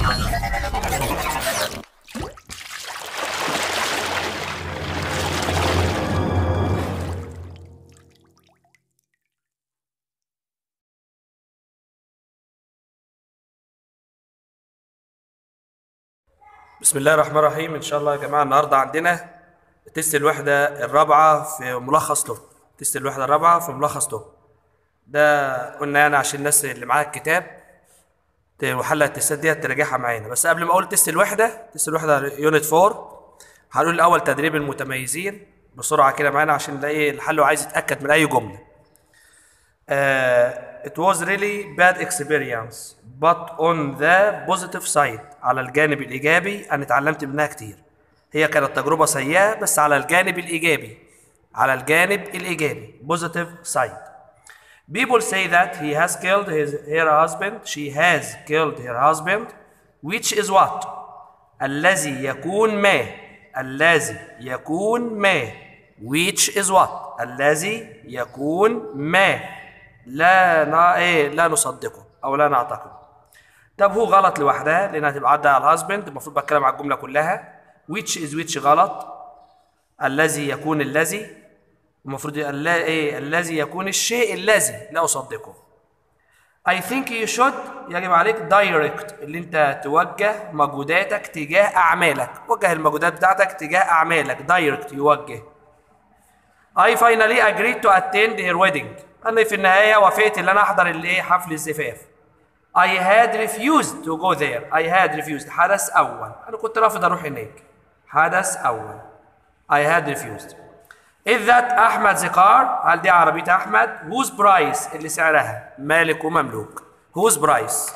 بسم الله الرحمن الرحيم ان شاء الله يا جماعه النهارده عندنا تيست الوحده الرابعه في ملخص له تيست الوحده الرابعه في ملخص له ده قلنا يعني عشان الناس اللي معاها الكتاب ت- وحل التيستات ديت تراجعها معانا بس قبل ما اقول تيست الوحده تيست الوحده يونت 4 هنقول الاول تدريب المتميزين بسرعه كده معانا عشان نلاقي الحل وعايز يتاكد من اي جمله Uh, it was really bad experience but on the positive side على الجانب الإيجابي أنا اتعلمت منها كتير هي كانت تجربة سيئة بس على الجانب الإيجابي على الجانب الإيجابي positive side people say that he has killed his her husband she has killed her husband which is what الذي يكون ما الذي يكون ما which is what الذي يكون ما لا نا ايه لا نصدقه او لا نعتقده طب هو غلط لوحدها لانها تبقى عدى على الهازبند المفروض بتكلم على الجمله كلها which is which غلط الذي يكون الذي المفروض اللا ايه الذي يكون الشيء الذي لا اصدقه I think you should يجب عليك direct اللي انت توجه مجهوداتك تجاه اعمالك وجه المجهودات بتاعتك تجاه اعمالك direct يوجه I finally agreed to attend her wedding انا في النهايه وافقت ان انا احضر الايه حفل الزفاف I had refused to go there I had refused حدث اول انا كنت رافض اروح هناك حدث اول I had refused Is that أحمد زقار هل دي عربية أحمد whose price اللي سعرها مالك ومملوك whose price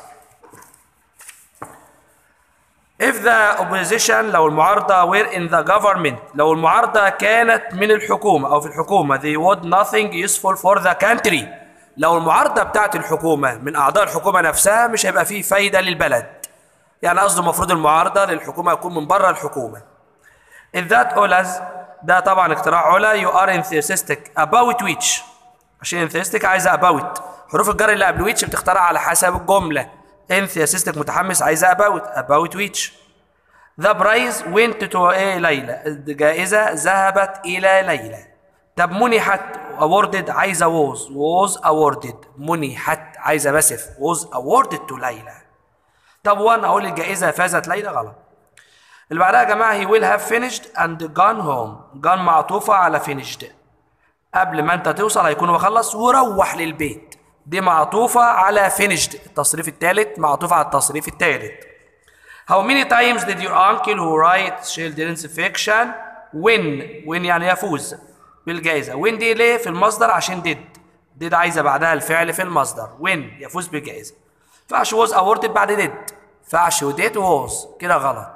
If the opposition لو المعارضة were in the government لو المعارضة كانت من الحكومة أو في الحكومة they would nothing useful for the country لو المعارضة بتاعت الحكومة من أعضاء الحكومة نفسها مش هيبقى فيه فايدة للبلد يعني قصده المفروض المعارضة للحكومة يكون من بره الحكومة If that Olas ده طبعا اختراع علا you are enthusiastic about which عشان enthusiastic عايزة about حروف الجر اللي قبل which بتخترع على حسب الجملة enthusiastic متحمس عايزة about about which The prize went to ايه ليلى الجائزة ذهبت إلى ليلى طب منحت awarded عايزة was was awarded منحت عايزة بسف was awarded to ليلى طب وان أقول الجائزة فازت ليلى غلط اللي بعدها يا جماعه he will have finished and gone home gone معطوفه على finished قبل ما انت توصل هيكون هو خلص وروح للبيت دي معطوفه على finished التصريف الثالث معطوفه على التصريف الثالث How many times did your uncle who writes children's fiction win win يعني يفوز بالجائزة win دي ليه في المصدر عشان did did عايزة بعدها الفعل في المصدر win يفوز بالجائزة فعش was awarded بعد did فعش و did was كده غلط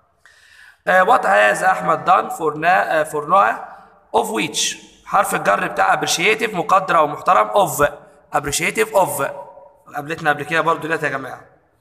Uh, what has أحمد done for na, uh, for Noah of which حرف الجر بتاع appreciative مقدر أو محترم of appreciative of قابلتنا قبل كده برضه دلوقتي يا جماعة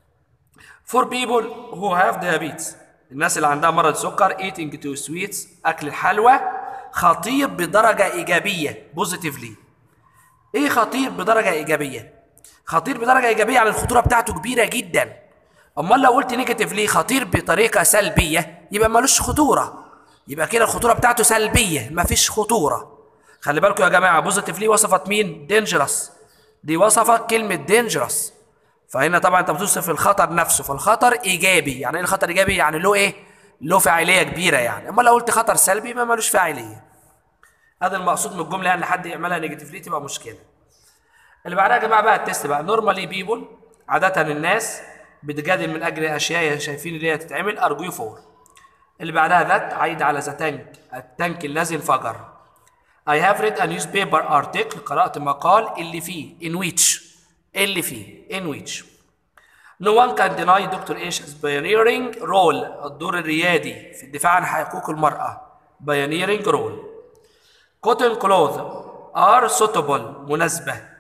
for people who have diabetes الناس اللي عندها مرض سكر eating to sweets أكل الحلوى خطير بدرجة إيجابية positively إيه خطير بدرجة إيجابية؟ خطير بدرجة إيجابية يعني الخطورة بتاعته كبيرة جدا امال لو قلت نيجاتيف ليه خطير بطريقه سلبيه يبقى ملوش خطوره يبقى كده الخطوره بتاعته سلبيه مفيش خطوره خلي بالكم يا جماعه بوزيتيف ليه وصفت مين دينجرس دي وصفت كلمه دينجرس فهنا طبعا انت بتوصف الخطر نفسه فالخطر ايجابي يعني ايه الخطر ايجابي يعني له ايه له فاعليه كبيره يعني اما لو قلت خطر سلبي يبقى ملوش فاعليه هذا المقصود من الجمله يعني حد يعملها نيجاتيف ليه تبقى مشكله اللي بعدها يا جماعه بقى التست بقى نورمالي بيبول عاده الناس بتجادل من اجل اشياء شايفين اللي هي تتعمل ارجو فور اللي بعدها ذات عايد على ذا تانك التانك الذي انفجر I have read a newspaper article قرأت مقال اللي فيه in which اللي فيه in which No one can deny Dr. Ish's pioneering role الدور الريادي في الدفاع عن حقوق المرأة pioneering role Cotton clothes are suitable مناسبة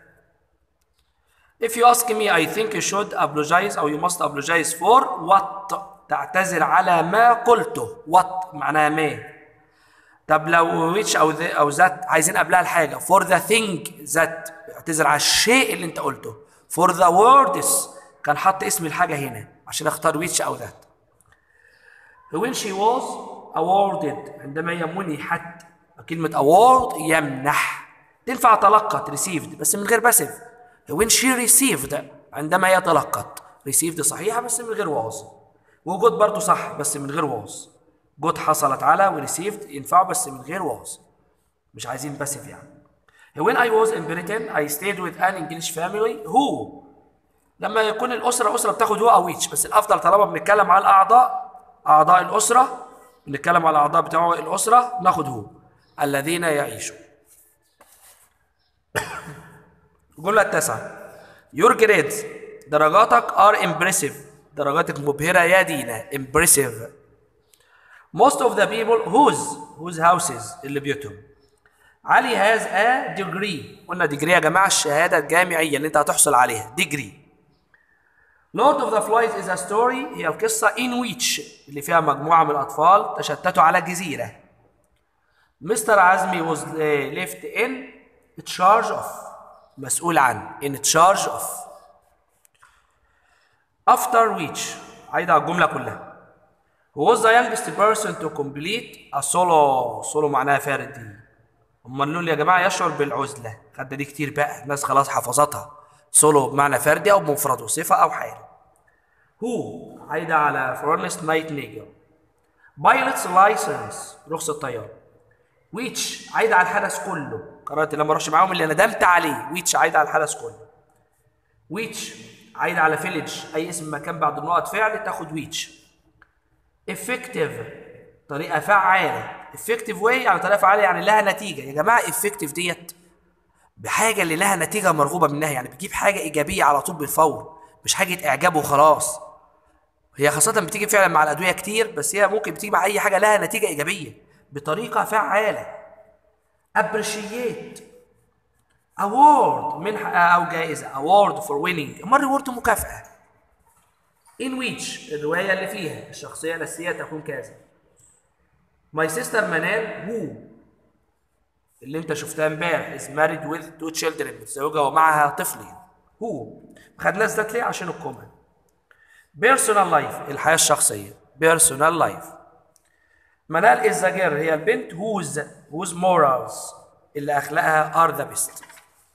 If you ask me I think you should apologize أو you must apologize for what تعتذر على ما قلته what معناها ما طب لو which أو the أو that عايزين قبلها الحاجة for the thing that اعتذر على الشيء اللي أنت قلته for the words كان حط اسم الحاجة هنا عشان اختار which او that when she was awarded عندما هي منحت كلمة award يمنح تنفع تلقت received بس من غير باسف when she received عندما هي تلقت received صحيحة بس من غير was وجود برضو صح بس من غير was جود حصلت على و received ينفع بس من غير was مش عايزين باسف يعني when I was in Britain I stayed with an English family who لما يكون الأسرة أسرة بتاخد هو أو which بس الأفضل طالما بنتكلم على الأعضاء أعضاء الأسرة بنتكلم على الأعضاء بتوع الأسرة ناخد هو الذين يعيشون الجملة التاسعة Your grades درجاتك are impressive درجاتك مبهرة يا دينا impressive Most of the people whose whose houses اللي بيوتهم علي has a degree قلنا degree يا جماعة الشهادة الجامعية اللي انت هتحصل عليها degree Lord of the Flies is a story هي القصة in which اللي فيها مجموعة من الأطفال تشتتوا على جزيرة مستر عزمي was uh, left in charge of مسؤول عن in charge of after which عايد على الجملة كلها Who was the youngest person to complete a solo solo معناها فردي امال نقول يا جماعة يشعر بالعزلة خدنا دي كتير بقى الناس خلاص حفظتها سولو بمعنى فردي أو بمفرده صفة أو حال هو عايدة على فرونست نايت نيجل بايلوتس لايسنس رخصة طيران ويتش عايدة على الحدث كله قررت لما اروحش معاهم اللي ندمت عليه ويتش عايدة على الحدث كله ويتش عايدة على فيلج أي اسم مكان بعد النقط فعل تاخد ويتش effective طريقة فعالة effective way يعني طريقة فعالة يعني لها نتيجة يا جماعة effective ديت بحاجة اللي لها نتيجة مرغوبة منها يعني بتجيب حاجة إيجابية على طول بالفور مش حاجة إعجاب وخلاص هي خاصة بتيجي فعلا مع الأدوية كتير بس هي ممكن بتيجي مع أي حاجة لها نتيجة إيجابية بطريقة فعالة appreciate award منحة أو جائزة award for winning أما reward مكافأة in which الرواية اللي فيها الشخصية الأساسية تكون كذا my sister منال who اللي انت شفتها امبارح is married with two children متزوجة ومعها طفلين هو خدناه ذات ليه عشان الكومن بيرسونال لايف الحياة الشخصية بيرسونال لايف منال is the girl هي البنت whose whose morals اللي أخلاقها are the best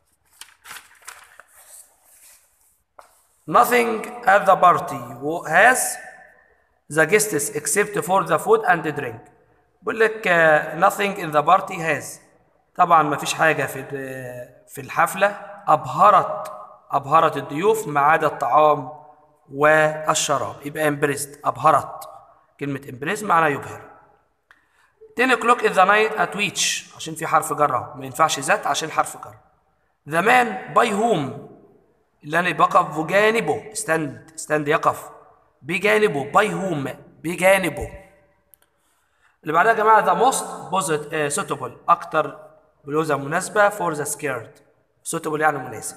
nothing at the party has the guests except for the food and the drink بقول لك uh, nothing in the party has طبعا ما فيش حاجة في في الحفلة أبهرت أبهرت الضيوف ما عدا الطعام والشراب يبقى امبريزد أبهرت كلمة امبريز معناها يبهر 10 o'clock in the night at which عشان في حرف جر ما ينفعش ذات عشان حرف جر the man by whom اللي أنا بقف بجانبه ستاند ستاند يقف بجانبه by whom بجانبه اللي بعدها يا جماعة the most positive suitable أكتر بلوزة مناسبة for the skirt suitable يعني مناسب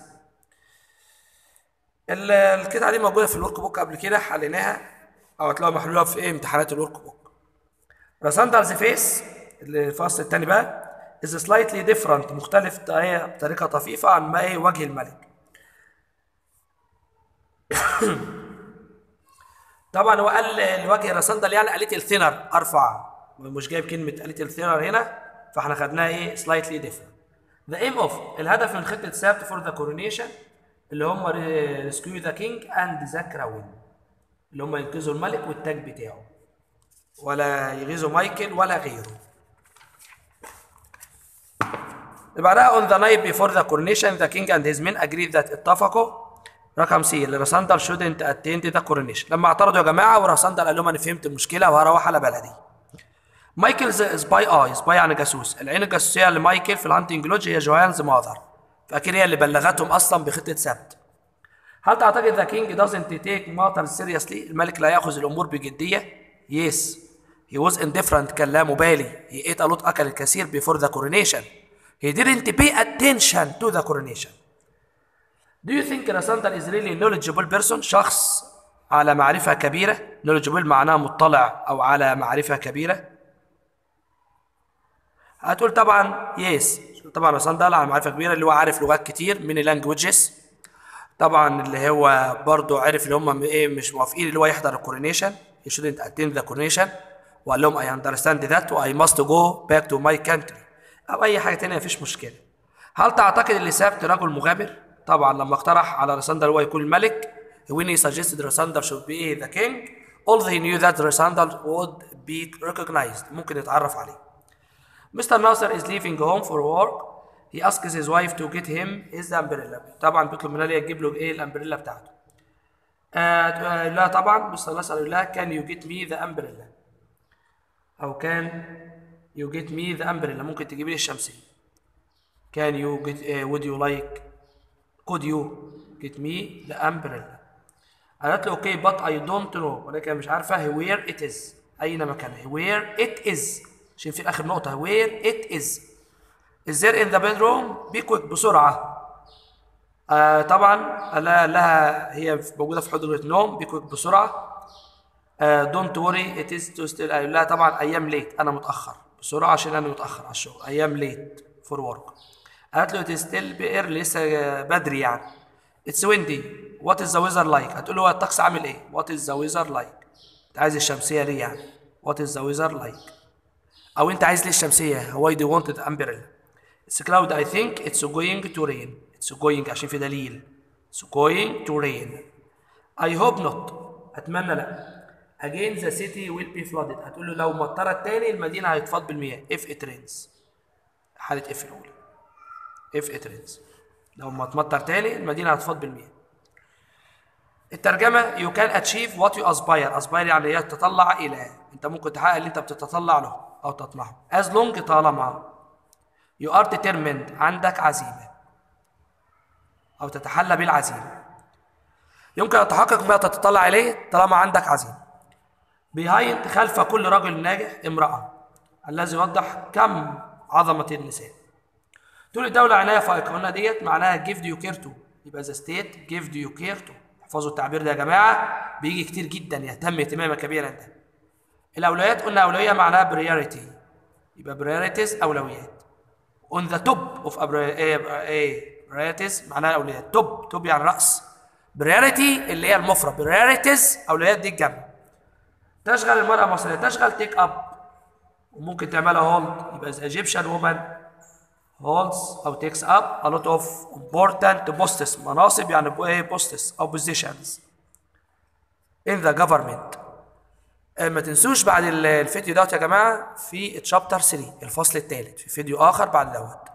القطعة دي موجودة في الورك بوك قبل كده حليناها أو هتلاقوها محلولة في إيه امتحانات الورك بوك راساندرز فيس الفصل الثاني بقى is slightly different مختلف بطريقة طفيفة عن ما إيه وجه الملك طبعا هو قال الوجه راسندل يعني قالت الثينر ارفع مش جايب كلمه قالت الثينر هنا فاحنا خدناها ايه سلايتلي ديفرنت ذا ايم اوف الهدف من خطه سابت فور ذا كورونيشن اللي هم ريسكيو ذا كينج اند ذا كراون اللي هم ينقذوا الملك والتاج بتاعه ولا يغيظوا مايكل ولا غيره اللي بعدها اون ذا نايت بيفور ذا كورونيشن ذا كينج اند هيز مين اجريد ذات اتفقوا رقم سي اللي راسندر شودنت اتند ذا كورونيشن لما اعترضوا يا جماعه وراسندر قال لهم انا فهمت المشكله وهروح على بلدي مايكل سباي اي سباي يعني جاسوس العين الجاسوسيه لمايكل في الهانتنج لودج هي جوهانز ماذر فاكيد هي اللي بلغتهم اصلا بخطه سبت هل تعتقد ذا كينج دازنت تيك ماتر سيريسلي الملك لا ياخذ الامور بجديه يس هي واز indifferent كان لا مبالي هي ate a lot اكل الكثير before the coronation he didn't pay attention to the coronation do you think Rasandan is really knowledgeable person شخص على معرفة كبيرة knowledgeable معناه مطلع أو على معرفة كبيرة هتقول طبعا يس طبعا راسندل على معرفه كبيره اللي هو عارف لغات كتير من اللانجوجز طبعا اللي هو برضو عرف ان هم ايه مش موافقين اللي هو يحضر الكورونيشن you shouldn't attend the coronation وقال لهم I understand that و I must go back to my country او اي حاجه تانية مفيش مشكله هل تعتقد اللي سابت رجل مغامر طبعا لما اقترح على رساندر هو يكون الملك when he suggested Rasander should be the king although he knew that Rasander would be recognized ممكن يتعرف عليه Mr. Nasser is leaving home for work he asks his wife to get him his umbrella طبعا بيطلب منها ليه تجيب له ايه الامبريلا بتاعته آه لا طبعا مستر ناصر يقول لها can you get me the umbrella او كان you get me the umbrella ممكن تجيب لي الشمسيه can you get uh, would you like could you get me the umbrella قالت له اوكي but I don't know ولكن مش عارفه where it is اين مكانها where it is عشان في اخر نقطه where it is is there in the bedroom be quick بسرعه آه طبعا قال لها لها هي موجوده في حجره نوم be quick بسرعه آه don't worry it is to still قال لها طبعا ايام ليت انا متاخر بسرعه عشان انا متاخر على الشغل ايام ليت for work قالت له it is still be early لسه بدري يعني it's windy what is the weather like هتقول له هو الطقس عامل ايه what is the weather like انت عايز الشمسيه ليه يعني what is the weather like او انت عايز ليه الشمسيه why do you want the umbrella it's cloud I think it's going to rain it's going عشان في دليل it's going to rain I hope not اتمنى لا again the city will be flooded هتقول له لو مطرت تاني المدينه هيتفض بالمياه if it rains حاله if الاولى if it rains لو ما تمطر تاني المدينه هتفض بالمياه الترجمه you can achieve what you aspire aspire يعني هي تتطلع الى انت ممكن تحقق اللي انت بتتطلع له او تطمحه as long طالما you are determined عندك عزيمه او تتحلى بالعزيمه يمكن ان تحقق ما تتطلع اليه طالما عندك عزيمه behind خلف كل رجل ناجح امراه الذي يوضح كم عظمه النساء تقول الدولة عناية فائقة قلنا ديت معناها give you care to يبقى the state give you care to احفظوا التعبير ده يا جماعة بيجي كتير جدا يهتم اهتماما كبيرا ده الأولويات قلنا أولوية معناها priority يبقى priorities أولويات on the top of a priorities معناها أولويات top top يعني رأس priority اللي هي المفرد priorities أولويات دي الجمع تشغل المرأة المصرية تشغل take up وممكن تعملها hold يبقى the Egyptian woman holds أو takes up a lot of important posts مناصب يعني ايه posts أو positions in the government ما تنسوش بعد الفيديو دوت يا جماعة في تشابتر 3 الفصل الثالث في فيديو آخر بعد دوت